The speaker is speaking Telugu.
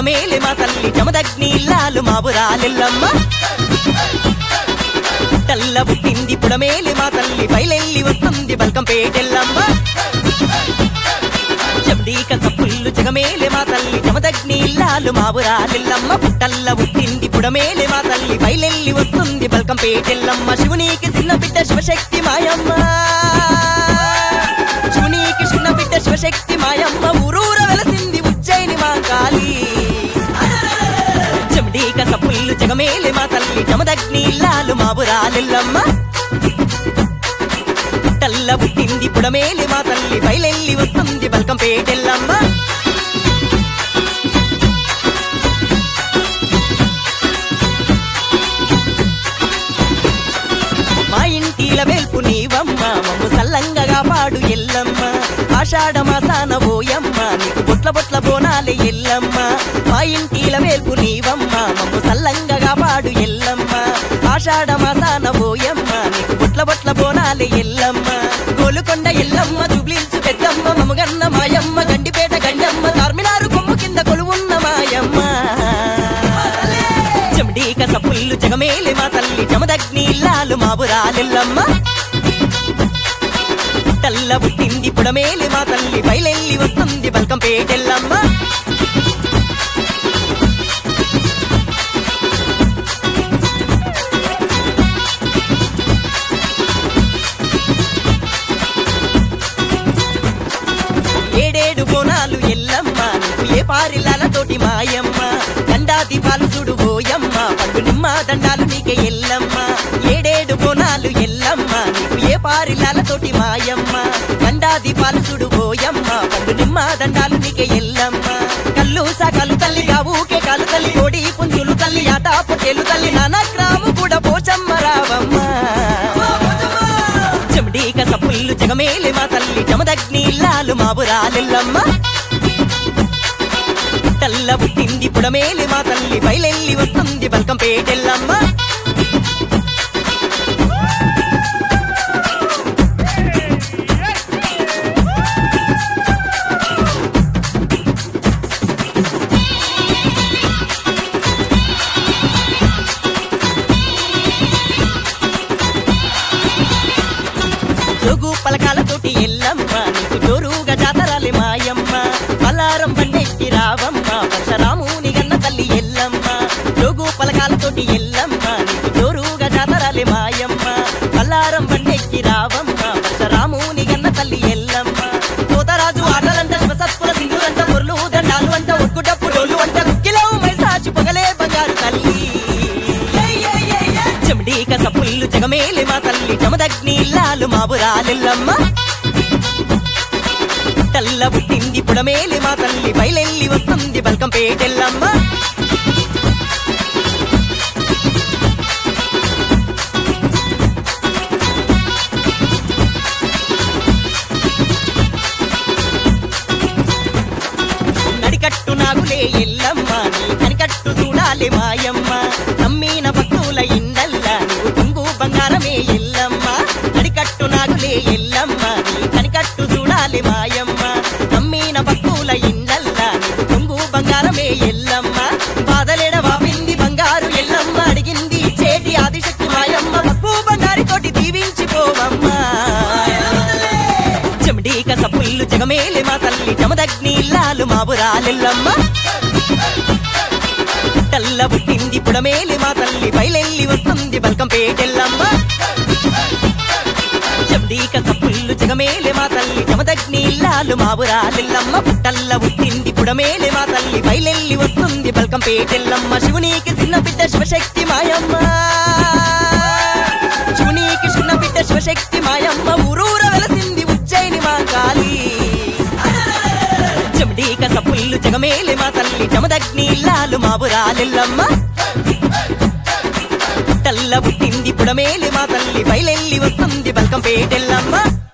జగమేలి మా తల్లి జమదగ్ని ఇల్లాలు మా బురాలెల్లమ్మ తల్ల పుట్టింది పుడమేలి మా తల్లి బయలెల్లి వస్తుంది బల్కం పేటెల్లమ్మ జబ్దీక సప్పుళ్ళు జగమేలి మా తల్లి జమదగ్ని ఇల్లాలు మా బురాలెల్లమ్మ పుట్టల్ల పుట్టింది పుడమేలి మా తల్లి బయలెల్లి వస్తుంది బల్కం పేటెల్లమ్మ శివునికి చిన్న బిడ్డ శివశక్తి మాయమ్మ శివునికి చిన్న బిడ్డ శివశక్తి మాయమ్మ ఊరూర వెలసింది ఉజ్జయిని మా కాళీ చెమడీక సప్పుళ్ళు జగమేలి మా తల్లి జమదగ్ని ఇల్లాలు మా బురాలెల్లమ్మ తల్ల పుట్టింది పుడమేలి మా తల్లి బయలెల్లి వస్తుంది బల్కం పేటెల్లమ్మ మా ఇంటిల వెల్పు నీవమ్మ మమ్ము సల్లంగగా పాడు ఎల్లమ్మ ఆషాఢ మాసాన పోయమ్మ నీకు బొట్ల బొట్ల బోనాలే ఎల్లమ్మ మా ఇంటిల వెల్పు నీవమ్మ మమ్ము సల్లంగగా పాడు ఎల్లమ్మ ఆషాఢ మాసాన పోయమ్మ నీకు బొట్ల బొట్ల బోనాలే ఎల్లమ్మ గోలుకొండ ఎల్లమ్మ జుబ్లిల్సు పెద్దమ్మ మమ్మగన్న మాయమ్మ గండిపేట గండమ్మ చార్మినారు కొమ్ము కింద కొలువున్న మాయమ్మ చెమడీక సప్పుళ్ళు జగమేలి మా తల్లి జమదగ్ని ఇల్లాలు మా బురాలెల్లమ్మ తల్ల పుట్టింది పుడమేలి మా తల్లి బయలెల్లి వస్తుంది బల్కం పేటెల్లమ్మ ఏడేడు బోనాలు ఎల్లమ్మ నీకు ఏ పారిలాలతోటి మాయమ్మ దండా దీపాలు చూడు ఓయమ్మ పండు నిమ్మ దండాలు నీకే ఎల్లమ్మ ఏడేడు బోనాలు ఎల్లమ్మ నీకు ఏ పారిలాలతోటి మాయమ్మ దండా దీపాలు చూడు ఓయమ్మ పండు నిమ్మ దండాలు నీకే ఎల్లమ్మ కల్లు సకలు తల్లి ఊకే కాలు తల్లి కోడి పుంజులు తల్లి ఆట పొట్టేలు తల్లి నానా గ్రాము కూడా పోచమ్మ రావమ్మ చెమడీక సప్పుళ్ళు జగమేలి మా తల్లి జమదగ్ని ఇల్లాలు మా బురాలెల్లమ్మ తల్ల పుట్టింది పుడమేలి మా తల్లి బయలెల్లి వస్తుంది బల్కం పేటెల్లమ్మ జోగు పలకాలతోటి ఎల్లమ్మ నీకు జోరుగా జాతరాలి మాయమ్మ పలారం బండెక్కి రావమ్మ పరశరాముని గన్న తల్లి ఎల్లమ్మ జోగు పలకాలతోటి ఎల్లమ్మ నీకు జోరుగా జాతరాలి మాయమ్మ పల్లారం బండెక్కి రావమ్మ పరశరాముని గన్న తల్లి ఎల్లమ్మ కోతరాజు ఆటలంట శివసత్పుల సింధులంట మురలు దండాలు అంట ఒక్కు డప్పు డోలు అంట కుక్కిలో మైసాచి పొగలే బంగారు తల్లి చెమడీక సప్పుళ్ళు జగమేలి మా తల్లి జమదగ్ని ఇల్లాలు మా బురాలెల్లమ్మ తల్ల పుట్టింది పుడమేలి మా తల్లి బయలెల్లి వస్తుంది బల్కం పేటెల్లమ్మ నడికట్టు నాగులే ఎల్లమ్మ నీ కనికట్టు చూడాలి మాయమ్మ నమ్మిన భక్తుల ఇండల్ల నీవు కుంగు బంగారమే ఎల్లమ్మ నడికట్టు నాగులే ఎల్లమ్మ నీ కనికట్టు చూడాలి మాయమ్మ నమ్మిన భక్తుల ఇండల్ల నీవు కుంగు బంగారమే ఎల్లమ్మ బాధలేడ వాపింది బంగారు ఎల్లమ్మ అడిగింది చేటి ఆదిశక్తి మాయమ్మ పప్పు బంగారితోటి దీవించిపోవమ్మా చెమడీక సప్పుళ్ళు జగమేలి మా తల్లి జమదగ్ని ఇల్లాలు మా బురాలెల్లమ్మ తల్ల పుట్టింది పుడమేలి మా తల్లి బయలెల్లి వస్తుంది బల్కం పేటెల్లమ్మ చెమడీక సప్పుళ్ళు జగమేలి మా తల్లి జమదగ్ని ఇల్లాలు మా బురాలెల్లమ్మ పుట్టల్ల పుట్టింది పుడమేలి మా తల్లి బయలెల్లి వస్తుంది బల్కం పేటెల్లమ్మ శివునికి చిన్న బిడ్డ శివశక్తి మాయమ్మ శివునికి చిన్న బిడ్డ శివశక్తి మాయమ్మ ఊరూర వెలసింది ఉజ్జయిని మా కాళీ చెమడీక సప్పుళ్ళు జగమేలి మా తల్లి జమదగ్ని ఇల్లాలు మా బురాలెల్లమ్మ తల్ల పుట్టింది పుడమేలి మా తల్లి బయలెల్లి వస్తుంది బల్కం పేటెల్లమ్మ